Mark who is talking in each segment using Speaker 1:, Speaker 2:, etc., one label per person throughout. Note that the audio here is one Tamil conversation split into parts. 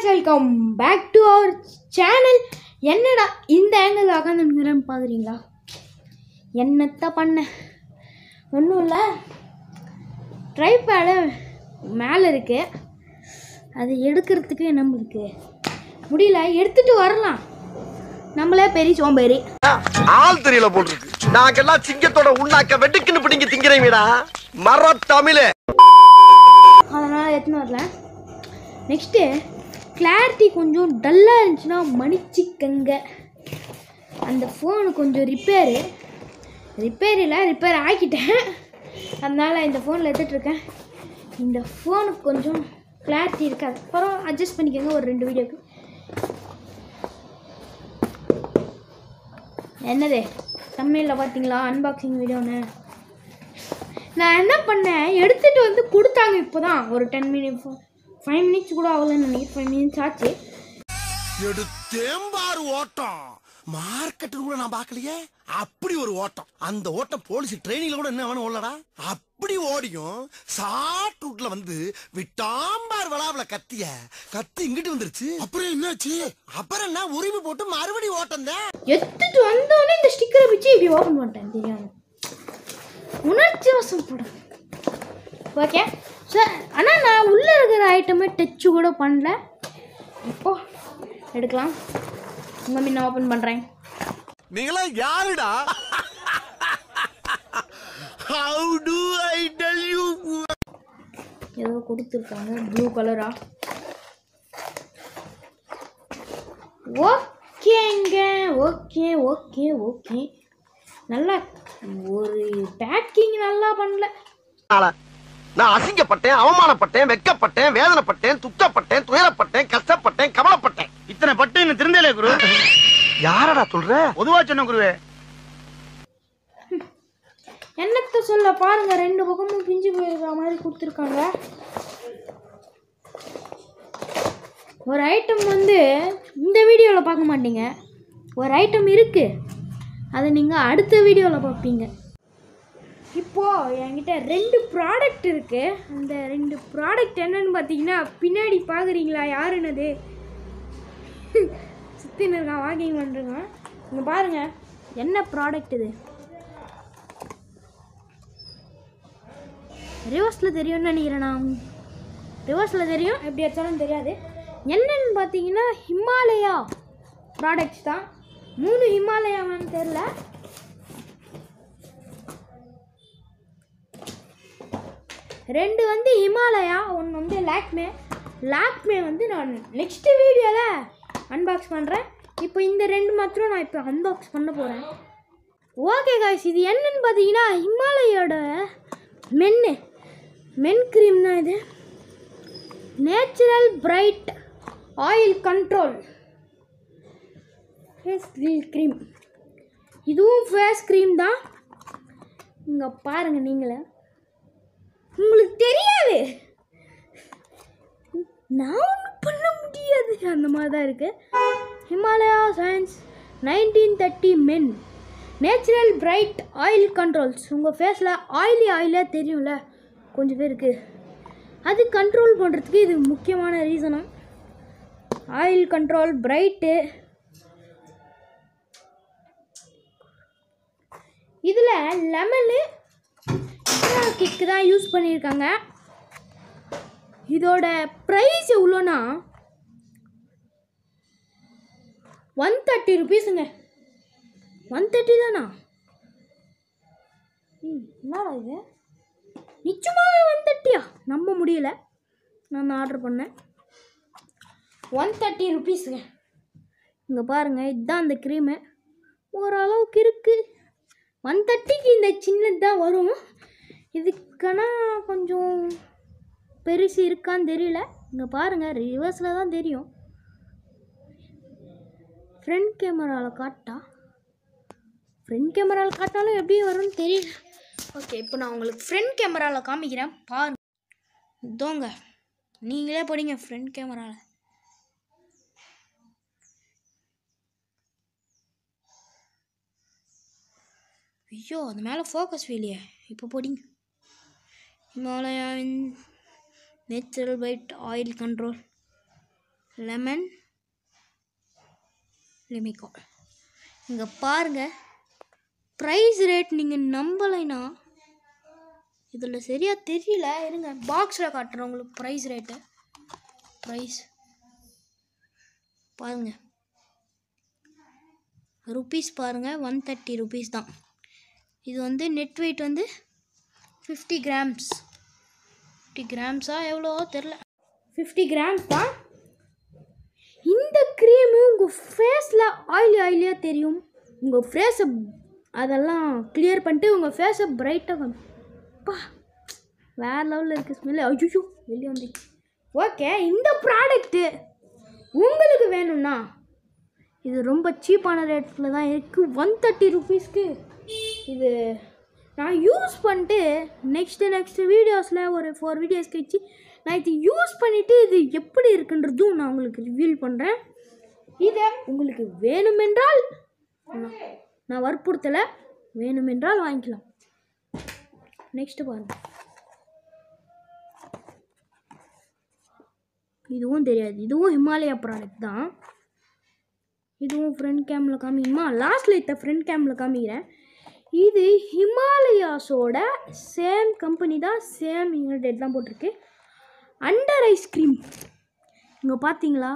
Speaker 1: guys welcome back to our channel என்னடா இந்த ஆங்கிள் உட்காந்துருக்கிறேன்னு பார்க்குறீங்களா என்னத்த பண்ண ஒன்றும் இல்லை ட்ரைபேடு மேலே இருக்கு அது எடுக்கிறதுக்கு நம்மளுக்கு முடியல எடுத்துட்டு வரலாம் நம்மளே பெரிய சோம்பேறி
Speaker 2: ஆள் தெரியல போட்டுருக்கு நாங்கெல்லாம் சிங்கத்தோட உண்ணாக்க வெட்டுக்குன்னு பிடிங்க திங்கிறீங்கடா மர தமிழே
Speaker 1: அதனால் எடுத்துன்னு வரல நெக்ஸ்ட்டு கிளாரிட்டி கொஞ்சம் டல்லாக இருந்துச்சுன்னா மன்னிச்சிக்கங்க அந்த ஃபோனு கொஞ்சம் ரிப்பேரு ரிப்பேர் இல்லை ரிப்பேர் ஆக்கிட்டேன் அதனால் இந்த ஃபோனில் எடுத்துகிட்ருக்கேன் இந்த ஃபோனுக்கு கொஞ்சம் கிளாரிட்டி இருக்காது அப்புறம் அட்ஜஸ்ட் பண்ணிக்கோங்க ஒரு ரெண்டு வீடியோக்கு என்னது தமிழில் பார்த்தீங்களா அன்பாக்சிங் வீடியோன்னு நான் என்ன பண்ணேன் எடுத்துட்டு வந்து கொடுத்தாங்க இப்போ தான் ஒரு டென் மினிட்ஸ் ஃபைவ் மினிட்ஸ் கூட ஆகலன்னு நினைக்கிறேன் ஃபைவ் மினிட்ஸ் ஆச்சு
Speaker 3: எடுத்தேம்பாரு ஓட்டம் மார்க்கெட் கூட நான் பார்க்கலையே அப்படி ஒரு ஓட்டம் அந்த ஓட்டம் போலீஸ் ட்ரைனிங்ல கூட என்ன வேணும் உள்ளடா அப்படி ஓடியும் ஷார்ட் ரூட்ல வந்து விட்டாம்பார் விளாவுல கத்திய கத்தி இங்கிட்டு வந்துருச்சு அப்புறம் என்னாச்சு அப்புறம் என்ன உரிமை போட்டு மறுபடி ஓட்டம் தான்
Speaker 1: எடுத்துட்டு வந்தோடனே இந்த ஸ்டிக்கரை வச்சு இப்படி ஓப்பன் பண்ணிட்டேன் தெரியாம உணர்ச்சி வசம் படம் ஓகே சார் ஆனால் நான் உள்ளே இருக்கிற ஐட்டமே டச்சு கூட பண்ணல இப்போ எடுக்கலாம் உங்கள் முன்ன ஓப்பன் பண்ணுறேன்
Speaker 3: நீங்களா யாருடா how to I tell you
Speaker 1: ஏதோ கொடுத்துருக்காங்க ப்ளூ கலரா ஓகேங்க ஓகே ஓகே ஓகே நல்லா ஒரு பேக்கிங் நல்லா பண்ணல
Speaker 2: நான் அசிங்கப்பட்டேன் அவமானப்பட்டேன் வெக்கப்பட்டேன் வேதனைப்பட்டேன் துக்கப்பட்டேன் துயரப்பட்டேன் கஷ்டப்பட்டேன் கவலைப்பட்டேன்
Speaker 4: இத்தனை பட்டு இன்னும் திருந்தலே குரு
Speaker 2: யாரடா சொல்ற
Speaker 4: பொதுவா சொன்ன குருவே
Speaker 1: என்னத்த சொல்ல பாருங்க ரெண்டு பக்கமும் பிஞ்சு போயிருக்கிற மாதிரி கொடுத்துருக்காங்க ஒரு ஐட்டம் வந்து இந்த வீடியோவில் பார்க்க மாட்டீங்க ஒரு ஐட்டம் இருக்குது அதை நீங்கள் அடுத்த வீடியோவில் பார்ப்பீங்க இப்போது என்கிட்ட ரெண்டு ப்ராடக்ட் இருக்குது அந்த ரெண்டு ப்ராடக்ட் என்னன்னு பார்த்தீங்கன்னா பின்னாடி பார்க்குறீங்களா யாருன்னது சுற்றின்னு இருக்கான் வாக்கிங் பண்ணுறேங்க இங்கே பாருங்கள் என்ன ப்ராடக்ட் இது ரிவர்ஸில் தெரியும்னு நினைக்கிறேன் நான் ரிவர்ஸில் தெரியும் எப்படி வச்சாலும் தெரியாது என்னன்னு பார்த்தீங்கன்னா ஹிமாலயா ப்ராடக்ட்ஸ் தான் மூணு ஹிமாலயாவான்னு தெரில ரெண்டு வந்து ஹிமாலயா ஒன்று வந்து லாக்மே லாக்மே வந்து நான் நெக்ஸ்ட் வீடியோவில் அன்பாக்ஸ் பண்ணுறேன் இப்போ இந்த ரெண்டு மாத்திரம் நான் இப்போ அன்பாக்ஸ் பண்ண போகிறேன் ஓகே காய்ஸ் இது என்னன்னு பார்த்தீங்கன்னா ஹிமாலயோட மென்னு மென் க்ரீம் தான் இது natural bright oil control face cream இதுவும் ஃபேஸ் க்ரீம் தான் இங்கே பாருங்கள் நீங்களே உங்களுக்கு தெரியாது நான் ஒன்றும் பண்ண முடியாது அந்த மாதிரி தான் இருக்குது Himalaya science nineteen thirty men natural bright oil controls உங்கள் ஃபேஸில் ஆயிலி ஆயிலாக தெரியும்ல கொஞ்சம் பேருக்கு அது கண்ட்ரோல் பண்ணுறதுக்கு இது முக்கியமான ரீசனும் ஆயில் கண்ட்ரோல் பிரைட்டு இதில் லெமனு கிக்கு தான் யூஸ் பண்ணியிருக்காங்க இதோட ப்ரைஸ் எவ்வளோனா ஒன் தேர்ட்டி ருபீஸுங்க ஒன் தேர்ட்டி தானா ம், என்னடா இது நிச்சயமாகவே ஒன் தேர்ட்டியா நம்ப முடியல நான் ஆர்டர் பண்ணேன் ஒன் தேர்ட்டி ருபீஸுங்க இங்கே பாருங்கள் இதுதான் அந்த க்ரீமு ஓரளவுக்கு இருக்குது ஒன் தேர்ட்டிக்கு இந்த சின்னது தான் வரும் இதுக்கானா கொஞ்சம் பெருசு இருக்கான்னு தெரியல இங்கே பாருங்கள் ரிவர்ஸில் தான் தெரியும் ஃப்ரண்ட் கேமராவில் காட்டா ஃப்ரண்ட் கேமராவில் காட்டினாலும் எப்படி வரும்னு தெரியல ஓகே இப்போ நான் உங்களுக்கு ஃப்ரண்ட் கேமராவில் காமிக்கிறேன் பாருங்க இதோங்க நீங்களே படிங்க ஃப்ரண்ட் கேமராவில் ஐயோ அது மேலே ஃபோக்கஸ் இல்லையே இப்போ போடிங்க ஹிமாலயாவின் natural bright oil control lemon லெமிகால் இங்கே பாருங்கள் ப்ரைஸ் ரேட் நீங்கள் நம்பலைனா இதில் சரியாக தெரியல இருங்க பாக்ஸில் காட்டுறேன் உங்களுக்கு ப்ரைஸ் ரேட்டு ப்ரைஸ் பாருங்க ருபீஸ் பாருங்கள் ஒன் தேர்ட்டி ருபீஸ் தான் இது வந்து நெட் வெயிட் வந்து ஃபிஃப்டி கிராம்ஸ் ஃபிஃப்டி கிராம்ஸா எவ்வளோ தெரில ஃபிஃப்டி கிராம்ஸ் தான் இந்த க்ரீமு உங்கள் ஃபேஸில் ஆயிலி ஆயிலியாக தெரியும் உங்கள் ஃபேஸை அதெல்லாம் கிளியர் பண்ணிட்டு உங்கள் ஃபேஸை பிரைட்டாக பா வேறு லெவலில் இருக்குது ஸ்மெல்லு ஐயோ வெளியே வந்துச்சு ஓகே இந்த ப்ராடக்ட்டு உங்களுக்கு வேணும்னா இது ரொம்ப சீப்பான ரேட்டில் தான் இருக்குது ஒன் தேர்ட்டி ருபீஸ்க்கு இது நான் யூஸ் பண்ணிட்டு நெக்ஸ்ட்டு நெக்ஸ்ட்டு வீடியோஸில் ஒரு ஃபோர் வீடியோஸ் கழிச்சு நான் இது யூஸ் பண்ணிவிட்டு இது எப்படி இருக்குன்றதும் நான் உங்களுக்கு ரிவீல் பண்ணுறேன் இதை உங்களுக்கு வேணுமென்றால் நான் நான் வற்புறுத்தலை வேணுமென்றால் வாங்கிக்கலாம் நெக்ஸ்ட்டு பாருங்கள் இதுவும் தெரியாது இதுவும் ஹிமாலயா ப்ராடக்ட் தான் இதுவும் ஃப்ரண்ட் கேமில் காமிக்குமா லாஸ்ட்டில் இத்த ஃப்ரண்ட் கேமில் காமிக்கிறேன் இது ஹிமாலயாஸோட சேம் கம்பெனி தான் சேம் இன்க்ரீடியன்ட் தான் போட்டிருக்கு அண்டர் ஐஸ்கிரீம் இங்கே பார்த்தீங்களா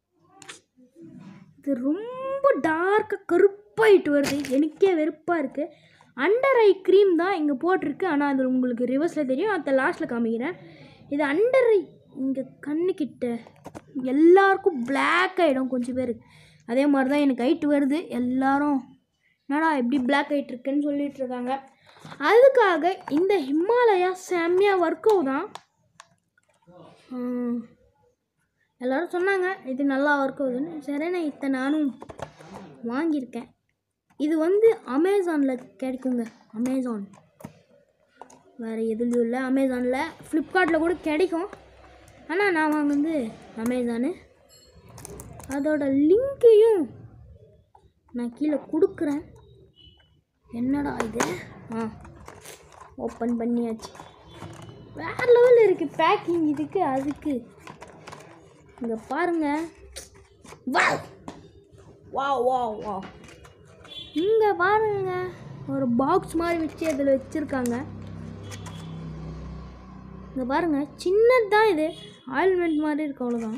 Speaker 1: இது ரொம்ப டார்க்காக கருப்பாயிட்டு வருது எனக்கே வெறுப்பாக இருக்குது அண்டர் ஐ க்ரீம் தான் இங்கே போட்டிருக்கு ஆனால் அது உங்களுக்கு ரிவர்ஸில் தெரியும் அதை லாஸ்ட்டில் காமிக்கிறேன் இது அண்டர் ஐ இங்கே கண்ணுக்கிட்ட எல்லாருக்கும் பிளாக் ஆகிடும் கொஞ்சம் பேர் அதே மாதிரி தான் எனக்கு ஹைட் வருது எல்லாரும் என்னடா எப்படி பிளாக் ஆகிட்டு இருக்குன்னு சொல்லிட்டு இருக்காங்க அதுக்காக இந்த ஹிமாலயா செம்மையாக ஒர்க் தான் ஹம், எல்லாரும் சொன்னாங்க இது நல்லா ஒர்க் ஆகுதுன்னு சரி நான் இத்தை நானும் வாங்கியிருக்கேன் இது வந்து அமேசானில் கிடைக்குங்க அமேசான் வேறு எதுலேயும் இல்லை அமேசானில் ஃப்ளிப்கார்ட்டில் கூட கிடைக்கும் ஆனால் நான் வாங்குனது அமேசானு அதோட லிங்க்கையும் நான் கீழே கொடுக்குறேன் என்னடா இது ஆ ஓப்பன் பண்ணியாச்சு வேறு லெவலில் இருக்குது பேக்கிங் இதுக்கு அதுக்கு இங்கே பாருங்க வா வா வா வா இங்கே பாருங்க ஒரு பாக்ஸ் மாதிரி வச்சு அதில் வச்சுருக்காங்க இங்கே பாருங்க சின்னது தான் இது ஆயில்மெண்ட் மாதிரி இருக்கு அவ்வளோதான்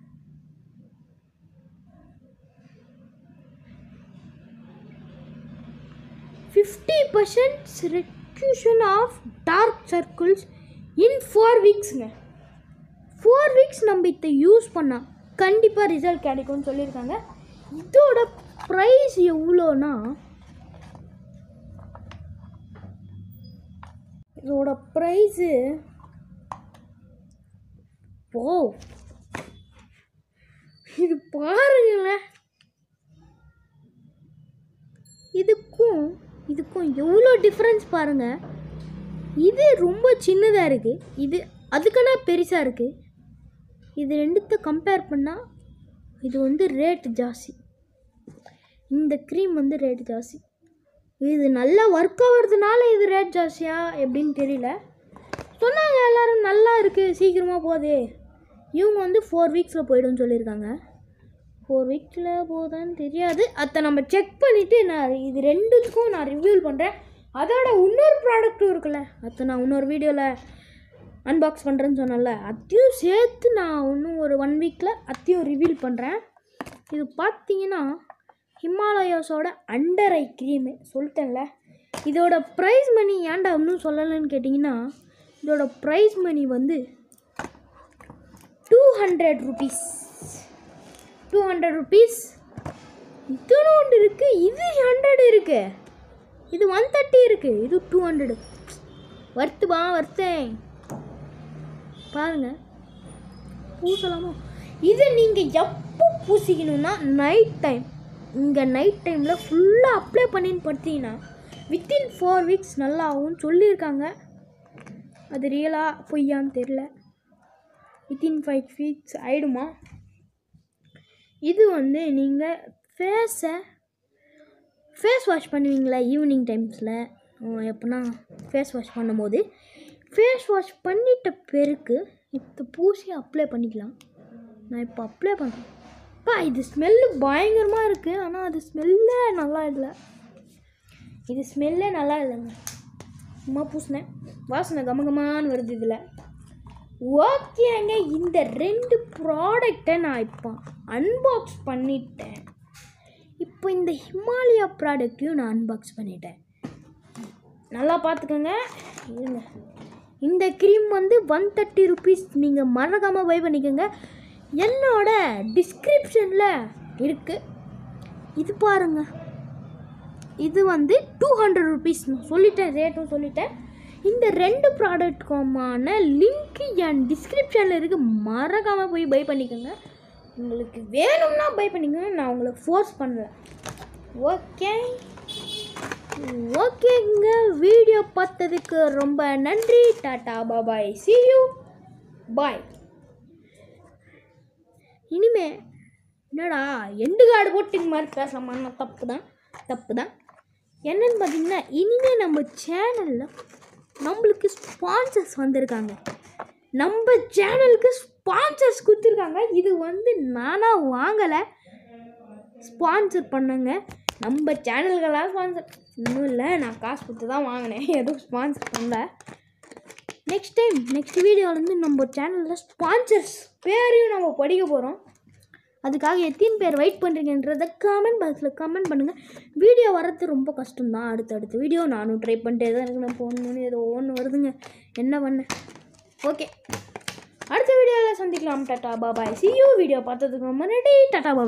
Speaker 1: fifty percent reduction of dark circles in four வீக்ஸுங்க ஃபோர் வீக்ஸ் நம்ம இதை யூஸ் பண்ணால் கண்டிப்பாக ரிசல்ட் கிடைக்கும்னு சொல்லியிருக்காங்க இதோட ப்ரைஸ் எவ்வளோனா இதோட ப்ரைஸு ஓ இது பாருங்களேன் இதுக்கும் இதுக்கும் எவ்வளோ டிஃப்ரென்ஸ் பாருங்கள் இது ரொம்ப சின்னதாக இருக்குது இது அதுக்கான பெருசாக இருக்குது இது ரெண்டுத்த கம்பேர் பண்ணால் இது வந்து ரேட் ஜாஸ்தி இந்த க்ரீம் வந்து ரேட் ஜாஸ்தி இது நல்லா ஒர்க் ஆகிறதுனால இது ரேட் ஜாஸ்தியா எப்படின்னு தெரியல சொன்னாங்க எல்லாரும் நல்லா இருக்குது சீக்கிரமாக போகுது இவங்க வந்து ஃபோர் வீக்ஸில் போய்டும்னு சொல்லியிருக்காங்க ஃபோர் வீக்ஸில் போகுதான்னு தெரியாது அதை நம்ம செக் பண்ணிவிட்டு நான் இது ரெண்டுத்துக்கும் நான் ரிவ்யூ பண்ணுறேன் அதோட இன்னொரு ப்ராடக்ட்டும் இருக்குல்ல அதை நான் இன்னொரு வீடியோவில் அன்பாக்ஸ் பண்ணுறேன்னு சொன்னேன்ல அதையும் சேர்த்து நான் இன்னும் ஒரு ஒன் வீக்கில் அதையும் ரிவீல் பண்ணுறேன் இது பார்த்தீங்கன்னா ஹிமாலயாஸோட அண்டர் ஐ க்ரீமு சொல்லிட்டேன்ல இதோட ப்ரைஸ் மணி ஏன்டா இன்னும் சொல்லலைன்னு கேட்டிங்கன்னா இதோட ப்ரைஸ் மணி வந்து two hundred rupees two hundred rupees இதோட இருக்குது இது ஹண்ட்ரட் இருக்குது இது ஒன் தேர்ட்டி இருக்குது இது டூ ஹண்ட்ரடு வர்த்துபா வர்த்தேன் பாருங்க பூசலாமா இது நீங்கள் எப்போ பூசிக்கணும்னா நைட் டைம் இங்கே நைட் டைமில் ஃபுல்லாக அப்ளை பண்ணின்னு படுத்தீங்கன்னா வித்தின் ஃபோர் வீக்ஸ் நல்லா ஆகும்னு சொல்லியிருக்காங்க அது ரியலாக பொய்யான்னு தெரில வித்தின் ஃபைவ் வீக்ஸ் ஆகிடுமா இது வந்து நீங்கள் ஃபேஸை ஃபேஸ் வாஷ் பண்ணுவீங்களா ஈவினிங் டைம்ஸில் எப்படின்னா ஃபேஸ் வாஷ் பண்ணும்போது ஃபேஸ் வாஷ் பண்ணிட்ட பிறகு இப்போ பூசி அப்ளை பண்ணிக்கலாம் நான் இப்போ அப்ளை பண்ணுறேன் பா இது ஸ்மெல்லு பயங்கரமாக இருக்குது ஆனால் அது ஸ்மெல்லே நல்லா இல்லை இது ஸ்மெல்லே நல்லா இல்லைங்க சும்மா பூசினேன் வாசனை கமகமான்னு வருது இதில் ஓகேங்க இந்த ரெண்டு ப்ராடக்டை நான் இப்போ அன்பாக்ஸ் பண்ணிட்டேன் இப்போ இந்த ஹிமாலயா ப்ராடக்ட்டையும் நான் அன்பாக்ஸ் பண்ணிட்டேன் நல்லா பார்த்துக்கோங்க இருங்க இந்த க்ரீம் வந்து ஒன் தேர்ட்டி ருபீஸ் நீங்கள் மறக்காமல் பை பண்ணிக்கோங்க என்னோட டிஸ்கிரிப்ஷனில் இருக்குது இது பாருங்க இது வந்து டூ ஹண்ட்ரட் ருபீஸ் நான் சொல்லிட்டேன் ரேட்டும் சொல்லிட்டேன் இந்த ரெண்டு ப்ராடக்ட்க்குமான லிங்க் என் டிஸ்கிரிப்ஷனில் இருக்குது மறக்காமல் போய் பை பண்ணிக்கோங்க உங்களுக்கு வேணும்னா பை பண்ணிக்கோங்க நான் உங்களை ஃபோர்ஸ் பண்ணல ஓகே ஓகேங்க வீடியோ பார்த்ததுக்கு ரொம்ப நன்றி டாடா பாபாய் see you பாய் இனிமே என்னடா எண்டு கார்டு போட்டு இந்த மாதிரி பேசலாமா தப்பு தான் தப்பு தான் என்னன்னு பார்த்தீங்கன்னா இனிமே நம்ம சேனலில் நம்மளுக்கு ஸ்பான்சர்ஸ் வந்திருக்காங்க நம்ம சேனலுக்கு ஸ்பான்சர்ஸ் கொடுத்துருக்காங்க இது வந்து நானாக வாங்கலை ஸ்பான்சர் பண்ணங்க நம்ம சேனல்களாக ஸ்பான்சர் இன்னும் இல்லை நான் காசு கொடுத்து தான் வாங்கினேன் எதுவும் ஸ்பான்சர் பண்ணல நெக்ஸ்ட் டைம் நெக்ஸ்ட் வீடியோலேருந்து நம்ம சேனலில் ஸ்பான்சர்ஸ் பேரையும் நம்ம படிக்க போகிறோம் அதுக்காக எத்தனை பேர் வெயிட் பண்ணுறீங்கன்றத கமெண்ட் பாக்ஸில் கமெண்ட் பண்ணுங்கள் வீடியோ வர்றது ரொம்ப கஷ்டம்தான் அடுத்தடுத்த வீடியோ நானும் ட்ரை பண்ணிட்டே தான் இருக்கணும் போகணுன்னு ஏதோ ஒன்று வருதுங்க என்ன பண்ண ஓகே அடுத்த வீடியோவில் சந்திக்கலாம் டாட்டா பாபாய் see you வீடியோ பார்த்ததுக்கு ரொம்ப நன்றி டாட்டா பாபாய்